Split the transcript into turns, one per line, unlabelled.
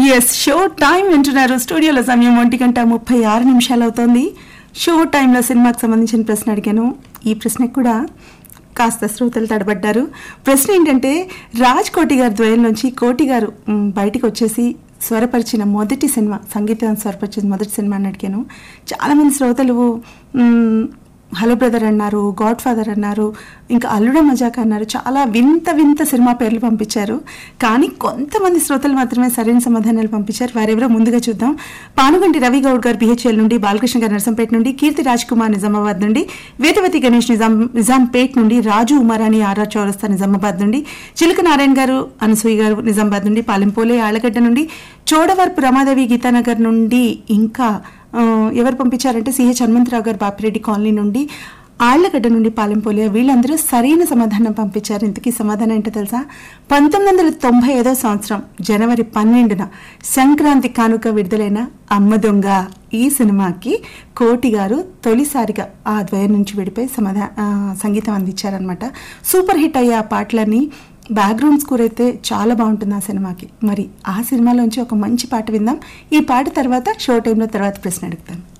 yes show time వింటున్నారు స్టూడియోలో సమయం ఒంటి గంట ముప్పై ఆరు నిమిషాలు అవుతోంది షో టైంలో సినిమాకి సంబంధించిన ప్రశ్న అడిగాను ఈ ప్రశ్నకు కూడా కాస్త శ్రోతలు తడబడ్డారు ప్రశ్న ఏంటంటే రాజ్ కోటి గారి ద్వయం నుంచి కోటి గారు మ్, బయటికి వచ్చేసి స్వరపరిచిన మొదటి సినిమా సంగీతం స్వరపరిచిన మొదటి సినిమా అని అడిగాను చాలామంది శ్రోతలు మ్, హలో బ్రదర్ అన్నారు గాడ్ ఫాదర్ అన్నారు ఇంకా అల్లుడ మజాక్ అన్నారు చాలా వింత వింత సినిమా పేర్లు పంపించారు కానీ కొంతమంది శ్రోతలు మాత్రమే సరైన సమాధానాలు పంపించారు వారెవరో ముందుగా చూద్దాం పానుగంటి రవి గౌడ్ గారు బిహెచ్ఎల్ నుండి బాలకృష్ణ గారు నర్సంపేట నుండి కీర్తి రాజ్ కుమార్ నిజామాబాద్ నుండి వేదవతి గణేష్ నిజాం నిజాంపేట్ నుండి రాజు ఉమారాణి ఆర్ఆర్ చౌరస్తా నిజామాబాద్ నుండి చిలుక నారాయణ గారు అనసూయ గారు నిజామాబాద్ నుండి పాలెంపోలే ఆళ్లగడ్డ నుండి చోడవరపు రమాదేవి గీతానగర్ నుండి ఇంకా ఆ, ఎవరు పంపించారంటే సిహెచ్ హనుమంతరావు గారు బాపిరెడ్డి కాలనీ నుండి ఆళ్లగడ్డ నుండి పాలెంపోలియా వీళ్ళందరూ సరైన సమాధానం పంపించారు ఇంతకీ సమాధానం ఏంటో తెలుసా పంతొమ్మిది వందల తొంభై ఐదో సంవత్సరం జనవరి పన్నెండున సంక్రాంతి కానుక విడుదలైన అమ్మ దొంగ ఈ సినిమాకి కోటి గారు తొలిసారిగా ఆ ద్వయం నుంచి విడిపోయి సమాధా ఆ, సంగీతం అందించారనమాట సూపర్ హిట్ అయ్యే ఆ పాటలన్నీ బ్యాక్గ్రౌండ్ స్కోర్ అయితే చాలా బాగుంటుంది ఆ సినిమాకి మరి ఆ సినిమాలోంచి ఒక మంచి పాట విందాం ఈ పాట తర్వాత షో టైంలో తర్వాత ప్రశ్న అడుగుతాను